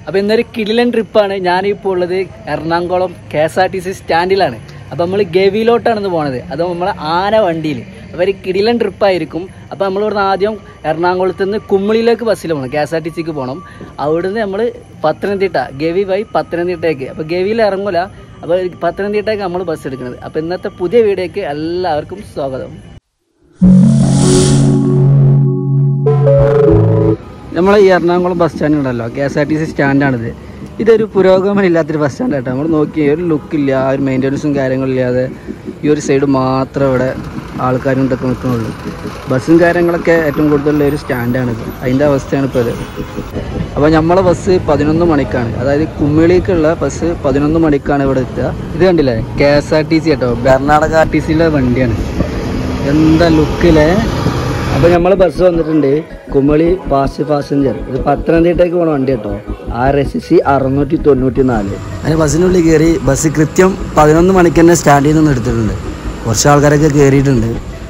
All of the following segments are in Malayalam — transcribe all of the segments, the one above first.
അപ്പോൾ ഇന്നൊരു കിടിലൻ ട്രിപ്പാണ് ഞാനിപ്പോൾ ഉള്ളത് Ernakulam K S R T C സ്റ്റാൻഡിലാണ് അപ്പോൾ നമ്മൾ ഗവിയിലോട്ടാണ് ഇന്ന് പോണത് അത് നമ്മളെ ആന വണ്ടിയിൽ അപ്പോൾ ഒരു കിടിലൻ ട്രിപ്പായിരിക്കും അപ്പോൾ നമ്മൾ ഇവിടുന്ന് ആദ്യം എറണാകുളത്ത് നിന്ന് കുമ്മിളിയിലേക്ക് ബസ്സിൽ പോകണം കെ എസ് ആർ ടി സിക്ക് പോകണം അവിടുന്ന് നമ്മൾ പത്തനംതിട്ട ഗവി വഴി പത്തനംതിട്ടയ്ക്ക് അപ്പോൾ ഗവിയിൽ ഇറങ്ങൂല അപ്പോൾ പത്തനംതിട്ടയ്ക്ക് നമ്മൾ ബസ് എടുക്കുന്നത് അപ്പോൾ ഇന്നത്തെ പുതിയ വീഡിയോയ്ക്ക് എല്ലാവർക്കും സ്വാഗതം നമ്മളെ ഈ എറണാകുളം ബസ് സ്റ്റാൻഡ് ഉണ്ടല്ലോ K S R T C സ്റ്റാൻഡാണിത് ഇതൊരു പുരോഗമനം ഇല്ലാത്തൊരു ബസ് സ്റ്റാൻഡ് ആട്ടോ നമ്മൾ നോക്കി ഒരു ലുക്കില്ല ആ ഒരു മെയിൻ്റനൻസും കാര്യങ്ങളില്ലാതെ ഈ ഒരു സൈഡ് മാത്രം ഇവിടെ ആൾക്കാരും ഇതൊക്കെ നിൽക്കുന്നുള്ളൂ ബസ്സും കാര്യങ്ങളൊക്കെ ഏറ്റവും കൂടുതലുള്ള ഒരു സ്റ്റാൻഡാണിത് അതിൻ്റെ അവസ്ഥയാണ് ഇപ്പോൾ ഇത് അപ്പോൾ നമ്മളെ ബസ് പതിനൊന്ന് മണിക്കാണ് അതായത് കുമ്മിളിക്കുള്ള ബസ് പതിനൊന്ന് മണിക്കാണ് ഇവിടെ എത്തുക ഇത് കണ്ടില്ലേ K S R T C കേട്ടോ കർണാടക ആർ ടി സിയിലെ വണ്ടിയാണ് എന്താ ലുക്കിലെ അപ്പോൾ നമ്മൾ ബസ് വന്നിട്ടുണ്ട് കുമളി ഫാസ്റ്റ് പാസഞ്ചർ ഇത് പത്തനംതിട്ടയ്ക്ക് പോണ വണ്ടി കേട്ടോ ആർ എസ് സി അറുന്നൂറ്റി തൊണ്ണൂറ്റി നാല് അതിന് ബസ്സിനുള്ളിൽ കയറി ബസ് കൃത്യം പതിനൊന്ന് മണിക്ക് തന്നെ സ്റ്റാൻഡിൽ നിന്ന് എടുത്തിട്ടുണ്ട് കുറച്ച് ആൾക്കാരൊക്കെ കയറിയിട്ടുണ്ട്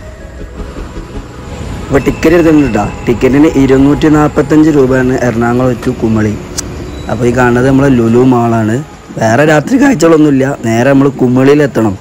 അപ്പോൾ ടിക്കറ്റ് എടുത്തിട്ടുണ്ട് കേട്ടോ ടിക്കറ്റിന് ഇരുന്നൂറ്റി നാൽപ്പത്തഞ്ച് രൂപയാണ് എറണാകുളം ടു കുമളി അപ്പോൾ ഈ കാണുന്നത് നമ്മളെ ലുലു മാളാണ് വേറെ രാത്രി കാഴ്ചകളൊന്നുമില്ല നേരെ നമ്മൾ കുമളിയിൽ എത്തണം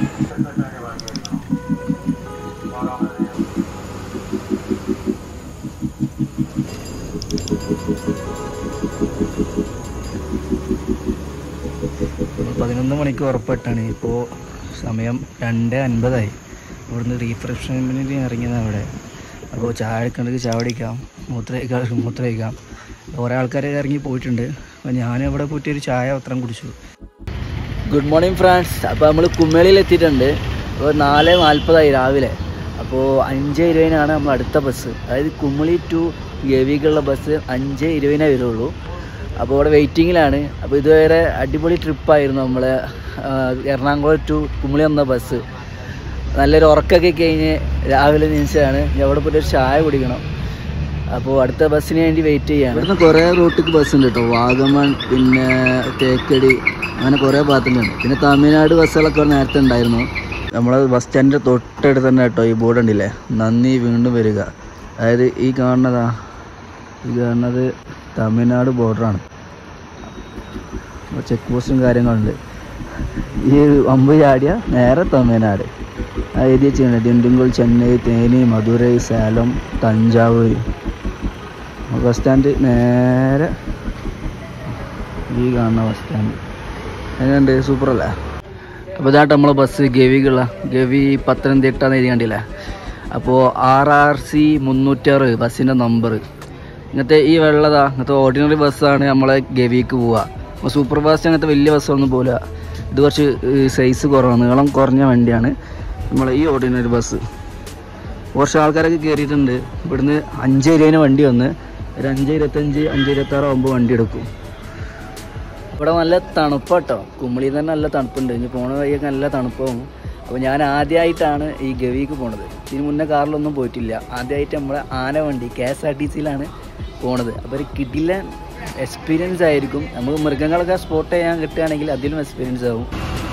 പതിനൊന്ന് മണിക്ക് ഉറപ്പിട്ടാണ് ഇപ്പോൾ സമയം രണ്ട് അൻപതായി ഇവിടുന്ന് റീഫ്രഷ്മെൻറ്റിന് ഇറങ്ങിയതാണ് അവിടെ അപ്പോൾ ചായ എടുക്കണമെങ്കിൽ ചായ കുടിക്കാം മൂത്ര കഴിക്കാം മൂത്ര കഴിക്കാം കുറേ ആൾക്കാർ ഇറങ്ങി പോയിട്ടുണ്ട് അപ്പോൾ ഞാൻ ഇവിടെ പോയിട്ട് ഒരു ചായ പത്രം കുടിച്ചു ഗുഡ് മോർണിംഗ് ഫ്രണ്ട്സ് അപ്പോൾ നമ്മൾ കുമ്മേളിയിൽ എത്തിയിട്ടുണ്ട് അപ്പോൾ നാല് നാൽപ്പതായി രാവിലെ അപ്പോൾ അഞ്ച് ഇരുപതിനാണ് നമ്മൾ അടുത്ത ബസ് അതായത് കുമ്മളി ടു ഗവിക്കുള്ള ബസ് അഞ്ച് ഇരുപതിനേ വരുള്ളൂ അപ്പോൾ ഇവിടെ വെയിറ്റിങ്ങിലാണ് അപ്പോൾ ഇതുവരെ അടിപൊളി ട്രിപ്പായിരുന്നു നമ്മൾ എറണാകുളം ടു കുമ്മളി വന്ന ബസ് നല്ലൊരു ഉറക്കമൊക്കെ കഴിഞ്ഞ് രാവിലെ നിമിഷമാണ് എവിടെ പോയിട്ട് ഒരു ചായ കുടിക്കണം അപ്പോൾ അടുത്ത ബസ്സിന് വേണ്ടി വെയിറ്റ് ചെയ്യാണ് ഇവിടുന്ന് കുറേ റൂട്ടിക്ക് ബസ് ഉണ്ട് കേട്ടോ വാഗമൺ പിന്നെ തേക്കടി അങ്ങനെ കുറേ ഭാഗത്തുണ്ട് പിന്നെ തമിഴ്നാട് ബസ്സുകളൊക്കെ ഇവിടെ നേരത്തെ ഉണ്ടായിരുന്നു നമ്മളെ ബസ് സ്റ്റാൻഡിൻ്റെ തൊട്ടടുത്ത് തന്നെ കേട്ടോ ഈ ബോർഡ് ഉണ്ടില്ലേ നന്ദി വീണ്ടും വരിക അതായത് ഈ കാണുന്നതാ ഈ കാണുന്നത് തമിഴ്നാട് ബോർഡറാണ് ചെക്ക് പോസ്റ്റും കാര്യങ്ങളുണ്ട് ഈ അമ്പ് ചാടിയ നേരെ തമിഴ്നാട് ആ എഴുതി വെച്ചിട്ടുണ്ട് ഡിണ്ടിഗൽ ചെന്നൈ തേനി മധുരൈ സേലം തഞ്ചാവൂർ ബസ് സ്റ്റാൻഡ് നേരെ ഈ കാണുന്ന ബസ് സ്റ്റാൻഡ് എങ്ങനെയുണ്ട് സൂപ്പറല്ലേ അപ്പോൾ ഇതായിട്ട് നമ്മളെ ബസ് ഗവിക്കുള്ള ഗവി പത്തനംതിട്ട എന്ന് എഴുതി കണ്ടില്ലേ അപ്പോൾ ആർ ആർ സി മുന്നൂറ്റാറ് ബസ്സിൻ്റെ നമ്പർ ഇങ്ങനത്തെ ഈ വെള്ളതാ ഇങ്ങനത്തെ ഓർഡിനറി ബസ്സാണ് നമ്മളെ ഗവിക്ക് പോവുക അപ്പോൾ സൂപ്പർ ഫാസ്റ്റ് അങ്ങനത്തെ വലിയ ബസ്സൊന്നും പോകില്ല ഇത് കുറച്ച് സൈസ് കുറവാണ് നീളം കുറഞ്ഞ വണ്ടിയാണ് നമ്മളെ ഈ ഓർഡിനറി ബസ് കുറച്ച് ആൾക്കാരൊക്കെ കയറിയിട്ടുണ്ട് ഇവിടുന്ന് അഞ്ച് ഇരുപതിന് വണ്ടി വന്ന് ഒരു അഞ്ച് ഇരുപത്തഞ്ച് അഞ്ച് ഇരുപത്താറ് ആകുമ്പോൾ വണ്ടി എടുക്കും ഇവിടെ നല്ല തണുപ്പാട്ടോ കുമ്മളിയിൽ തന്നെ നല്ല തണുപ്പുണ്ട് ഇനി പോണ വഴിയൊക്കെ നല്ല തണുപ്പാവും അപ്പോൾ ഞാൻ ആദ്യമായിട്ടാണ് ഈ ഗവിക്ക് പോണത് ഇതിന് മുന്നേ കാറിലൊന്നും പോയിട്ടില്ല ആദ്യമായിട്ട് നമ്മുടെ ആന വണ്ടി കെ എസ് ആർ ടി സിയിലാണ് പോണത് അപ്പോൾ ഒരു കിടില എക്സ്പീരിയൻസ് ആയിരിക്കും നമുക്ക് മൃഗങ്ങളൊക്കെ സ്പോട്ട് ചെയ്യാൻ കിട്ടുകയാണെങ്കിൽ അതിലും എക്സ്പീരിയൻസ് ആവും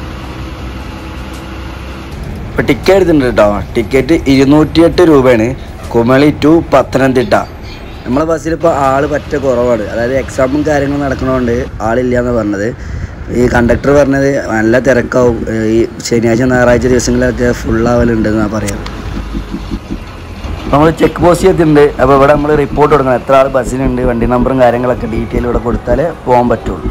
ഇപ്പോൾ ടിക്കറ്റ് എടുത്തിട്ടുണ്ട് കേട്ടോ ടിക്കറ്റ് ഇരുന്നൂറ്റിയെട്ട് രൂപയാണ് കുമളി ടു പത്തനംതിട്ട നമ്മളെ ബസ്സിൽ ഇപ്പോൾ ആൾ പറ്റ കുറവാണ് അതായത് എക്സാമും കാര്യങ്ങളും നടക്കുന്നതുകൊണ്ട് ആളില്ല എന്ന് പറഞ്ഞത് ഈ കണ്ടക്ടർ പറഞ്ഞത് നല്ല തിരക്കാവും ഏഹ് ഈ ശനിയാഴ്ച ഞായറാഴ്ച ദിവസങ്ങളിലൊക്കെ ഫുള്ളാവലുണ്ടെന്നാണ് പറയാം നമ്മൾ ചെക്ക് പോസ്റ്റ് എത്തിയിട്ടുണ്ട് അപ്പോൾ ഇവിടെ നമ്മൾ റിപ്പോർട്ട് കൊടുക്കണം എത്ര ആൾ ബസ്സിനുണ്ട് വണ്ടി നമ്പറും കാര്യങ്ങളൊക്കെ ഡീറ്റെയിൽ ഇവിടെ കൊടുത്താലേ പോകാൻ പറ്റുള്ളൂ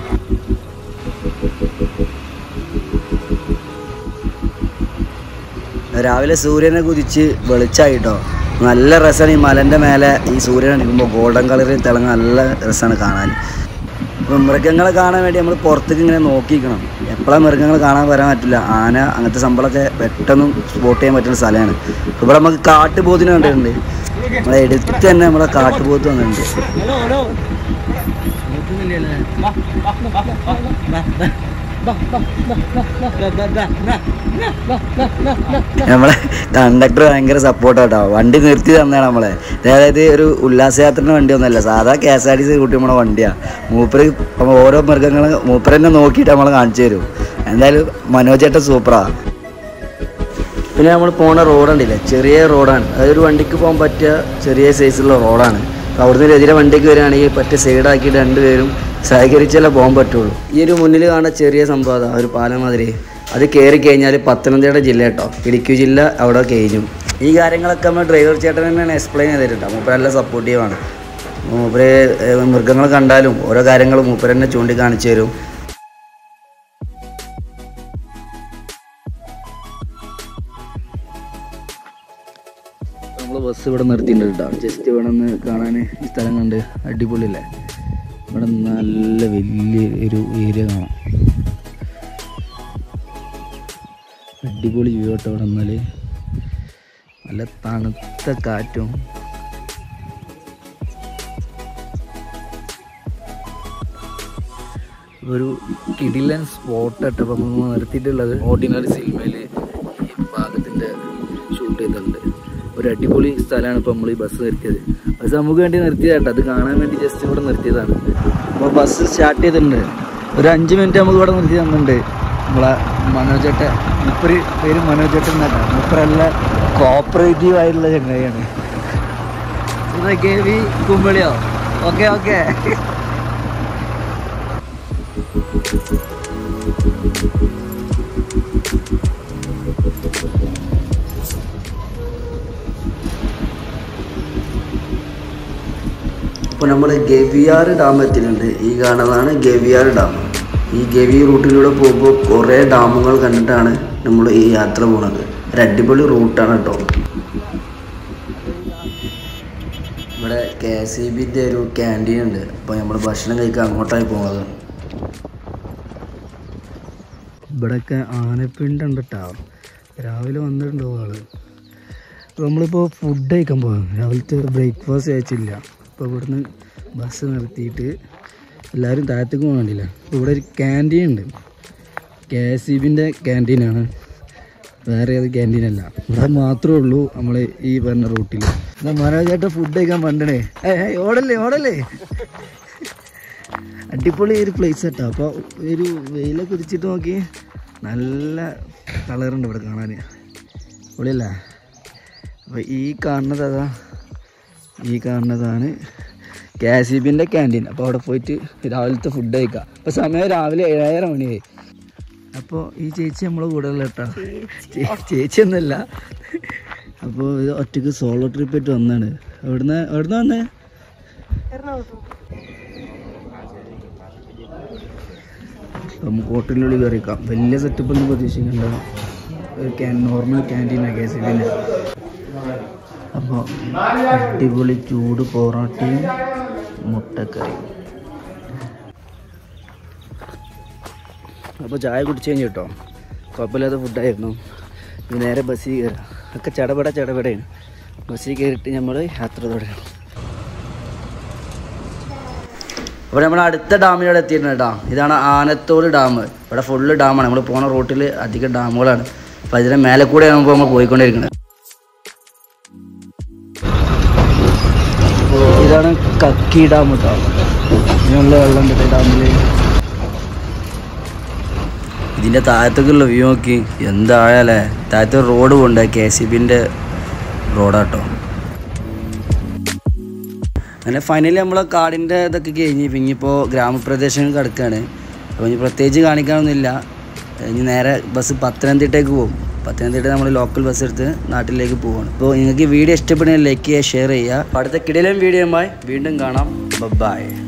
രാവിലെ സൂര്യനെ കുതിച്ച് വെളിച്ചായിട്ടോ നല്ല രസമാണ് ഈ മലൻ്റെ മേലെ ഈ സൂര്യൻ അടിക്കുമ്പോൾ ഗോൾഡൻ കളറിൽ തിളങ്ങ നല്ല രസമാണ് കാണാൻ അപ്പം മൃഗങ്ങളെ കാണാൻ വേണ്ടി നമ്മൾ പുറത്തേക്ക് ഇങ്ങനെ നോക്കിക്കണം എപ്പോഴാണ് മൃഗങ്ങൾ കാണാൻ വരാൻ പറ്റില്ല ആന അങ്ങനത്തെ സംഭവമൊക്കെ പെട്ടെന്ന് സ്പോട്ട് ചെയ്യാൻ പറ്റുന്ന സ്ഥലമാണ് ഇവിടെ നമുക്ക് കാട്ടുപോത്തിന് കണ്ടിട്ടുണ്ട് നമ്മളെ എടുത്ത് തന്നെ നമ്മളെ കാട്ടുപോത്ത് വന്നിട്ടുണ്ട് നമ്മളെ കണ്ടക്ടർ ഭയങ്കര സപ്പോർട്ടാട്ടോ വണ്ടി നിർത്തി തന്നെയാണ് നമ്മളെ അതായത് ഒരു ഉല്ലാസയാത്രയുടെ വണ്ടി ഒന്നുമല്ല സാധാ K S R T C കൂട്ടി നമ്മളെ വണ്ടിയാണ് മൂപ്പര് അപ്പൊ ഓരോ മൃഗങ്ങൾ മൂപ്പര് തന്നെ നോക്കിയിട്ട് നമ്മളെ കാണിച്ചു തരും എന്തായാലും മനോജേട്ടൻ സൂപ്പറാ പിന്നെ നമ്മൾ പോണ റോഡുണ്ടല്ലേ ചെറിയ റോഡാണ് അതായത് ഒരു വണ്ടിക്ക് പോകാൻ പറ്റിയ ചെറിയ സൈസുള്ള റോഡാണ് അപ്പോൾ അവിടുന്ന് എതിരെ വണ്ടിക്ക് വരികയാണെങ്കിൽ പറ്റിയ സൈഡാക്കിയിട്ട് രണ്ടുപേരും സഹകരിച്ചാലേ പോകാൻ പറ്റുള്ളൂ ഈ ഒരു മുന്നിൽ കാണുന്ന ചെറിയ സംഭവം അതാ ഒരു പാലം മാതിരി അത് കയറി കഴിഞ്ഞാൽ പത്തനംതിട്ട ജില്ല കേട്ടോ ഇടുക്കി ജില്ല അവിടെ കഴിഞ്ഞു ഈ കാര്യങ്ങളൊക്കെ നമ്മൾ ഡ്രൈവർ ചേട്ടൻ തന്നെയാണ് എക്സ്പ്ലെയിൻ ചെയ്തിട്ടുണ്ട് മൂപ്പര് നല്ല സപ്പോർട്ടീവാണ് മൂപ്പര് ഏഹ്, മൃഗങ്ങൾ കണ്ടാലും ഓരോ കാര്യങ്ങളും മൂപ്പര് തന്നെ ചൂണ്ടിക്കാണിച്ചു തരും നമ്മൾ ബസ് ഇവിടെ നിർത്തിയിട്ടുണ്ട് കേട്ടോ ജസ്റ്റ് ഇവിടെ നിന്ന് കാണാൻ ഈ സ്ഥലം കണ്ട് അടിപൊളിയല്ലേ ഇവിടെ നല്ല വലിയ ഒരു ഏരിയ കാണാം അടിപൊളി വ്യൂ കേട്ടോ ഇവിടെ നിന്നാൽ നല്ല തണുത്ത കാറ്റും ഒരു കിടിലൻ സ്പോട്ട് കേട്ടോ ഇപ്പം നമ്മൾ നിർത്തിയിട്ടുള്ളത് ഓർഡിനറി സിനിമയിൽ ഈ ഭാഗത്തിൻ്റെ ഷൂട്ട് ചെയ്തിട്ടുണ്ട് ഒരു അടിപൊളി സ്ഥലമാണ് ഇപ്പോൾ നമ്മൾ ഈ ബസ് നിർത്തിയത് ബസ് നമുക്ക് വേണ്ടി നിർത്തിയതാട്ടോ അത് കാണാൻ വേണ്ടി ജസ്റ്റ് ഇവിടെ നിർത്തിയതാണ് അപ്പോൾ ബസ് സ്റ്റാർട്ട് ചെയ്തിട്ടുണ്ട് ഒരു അഞ്ച് മിനിറ്റ് നമുക്ക് ഇവിടെ നിർത്തി തന്നിട്ടുണ്ട് നമ്മളെ മനോജേട്ടൻ മുപ്പര് പേര് മനോജേട്ടൻ എന്നാട്ടോ മുപ്പരല്ല കോപ്പറേറ്റീവ് ആയിട്ടുള്ള ചങ്ങായിയാണ് ഇതൊക്കെ വി കുമ്പളിയോ ഓക്കെ ഓക്കെ ഇപ്പോൾ നമ്മൾ ഗവിയാർ ഡാം എത്തിയിട്ടുണ്ട് ഈ കാണുന്നതാണ് ഗവിയാർ ഡാം ഈ ഗവി റൂട്ടിലൂടെ പോകുമ്പോൾ കുറേ ഡാമുകൾ കണ്ടിട്ടാണ് നമ്മൾ ഈ യാത്ര പോണത് ഒരു അടിപൊളി റൂട്ടാണ് കേട്ടോ ഇവിടെ കെ എസ് ഇ ബിൻ്റെ ഒരു ക്യാൻറ്റീൻ ഉണ്ട് അപ്പോൾ നമ്മൾ ഭക്ഷണം കഴിക്കാൻ അങ്ങോട്ടായി പോകുന്നത് ഇവിടെയൊക്കെ ആനപ്പിണ്ടുണ്ട് കേട്ടോ രാവിലെ വന്നിട്ടുണ്ടോ ആള് അപ്പോൾ നമ്മളിപ്പോൾ ഫുഡ് കഴിക്കാൻ പോകാം രാവിലത്തെ ബ്രേക്ക്ഫാസ്റ്റ് കഴിച്ചില്ല അപ്പോൾ ഇവിടുന്ന് ബസ് നിർത്തിയിട്ട് എല്ലാവരും താഴത്തേക്ക് പോകാൻ വേണ്ടിയില്ല അപ്പോൾ ഇവിടെ ഒരു ക്യാൻറ്റീൻ ഉണ്ട് കെ എസ് ഇ ബിൻ്റെ ക്യാൻറ്റീനാണ് വേറെ ഏത് ക്യാൻറ്റീനല്ല ഇവിടെ മാത്രമേ ഉള്ളൂ നമ്മൾ ഈ പറഞ്ഞ റൂട്ടിൽ എന്നാൽ മനോജേട്ടൻ ഫുഡ് കഴിക്കാൻ പണ്ടണേ ഏ ഓടല്ലേ ഓടല്ലേ അടിപൊളി ഒരു പ്ലേസ് കേട്ടോ അപ്പോൾ ഒരു വെയിലൊക്കെ ഉദിച്ചിട്ട് നോക്കി നല്ല കളറുണ്ട് ഇവിടെ കാണാൻ പൊളിയല്ല അപ്പോൾ ഈ കാണുന്നത് അതാ ഈ കാണുന്നതാണ് കെ എസ് ഇ ബിൻ്റെ ക്യാൻറ്റീൻ അപ്പോൾ അവിടെ പോയിട്ട് രാവിലത്തെ ഫുഡ് കഴിക്കാം അപ്പോൾ സമയം രാവിലെ ഏഴര മണിയായി അപ്പോൾ ഈ ചേച്ചി നമ്മളെ കൂടെ ഉള്ള കേട്ടോ ചേ- ചേച്ചി ഒന്നുമല്ല അപ്പോൾ ഇത് ഒറ്റയ്ക്ക് സോളോ ട്രിപ്പ് ആയിട്ട് വന്നാണ് എവിടുന്ന് എവിടുന്ന് വന്നേ നമുക്ക് ഹോട്ടലിനുള്ളിൽ കയറിക്കാം വലിയ സെറ്റപ്പ് ഒന്നും പ്രതീക്ഷിക്കണ്ട ഒരു ക്യാൻ നോർമൽ ക്യാൻറ്റീനാണ് കെ സി ബിൻ്റെ അപ്പോൾ അടിപൊളി ചൂട് പൊറോട്ടയും മുട്ടക്കറിയും അപ്പോൾ ചായ കുടിച്ചു കഴിഞ്ഞു കേട്ടോ കുഴപ്പമില്ലാത്ത ഫുഡായിരുന്നു ഇനി നേരെ ബസ്സിൽ കയറാം ഒക്കെ ചടപട ചടപടയാണ് ബസ്സിൽ കയറിയിട്ട് നമ്മൾ യാത്ര തുടരും അപ്പോൾ നമ്മൾ അടുത്ത ഡാമിനോട് എത്തിയിട്ടുണ്ട് കേട്ടോ ഇതാണ് ആനത്തോട് ഡാം ഇവിടെ ഫുള്ള് ഡാമാണ് നമ്മൾ പോണ റൂട്ടിൽ അധികം ഡാമുകളാണ് അപ്പോൾ അതിൻ്റെ മേലെ കൂടെയാണ് ഇപ്പോൾ നമ്മൾ പോയിക്കൊണ്ടിരിക്കുന്നത് ഇതാണ് കക്കി ഡാം കേട്ടോ ഇതിനുള്ള വെള്ളം ഉണ്ട് ഡാമിൽ ഇതിൻ്റെ താഴത്തേക്കുള്ള വ്യൂ നോക്കി എന്തായാലേ താഴത്തെ റോഡ് കൊണ്ട് കെ സി ബിൻ്റെ റോഡാട്ടോ അങ്ങനെ ഫൈനലി നമ്മളെ കാടിൻ്റെ ഇതൊക്കെ കഴിഞ്ഞ് ഇപ്പം ഇനിയിപ്പോൾ ഗ്രാമപ്രദേശങ്ങൾ കിടക്കുകയാണ് അപ്പോൾ ഇനി പ്രത്യേകിച്ച് കാണിക്കാനൊന്നുമില്ല ഇനി നേരെ ബസ് പത്തനംതിട്ടയ്ക്ക് പോകും പത്തനംതിട്ട നമ്മൾ ലോക്കൽ ബസ് എടുത്ത് നാട്ടിലേക്ക് പോവാണ് അപ്പോൾ നിങ്ങൾക്ക് വീഡിയോ ഇഷ്ടപ്പെടുന്ന ലൈക്ക് ചെയ്യുക ഷെയർ ചെയ്യുക അപ്പോൾ അടുത്ത കിടിലൻ വീഡിയോയുമായി വീണ്ടും കാണാം ബൈ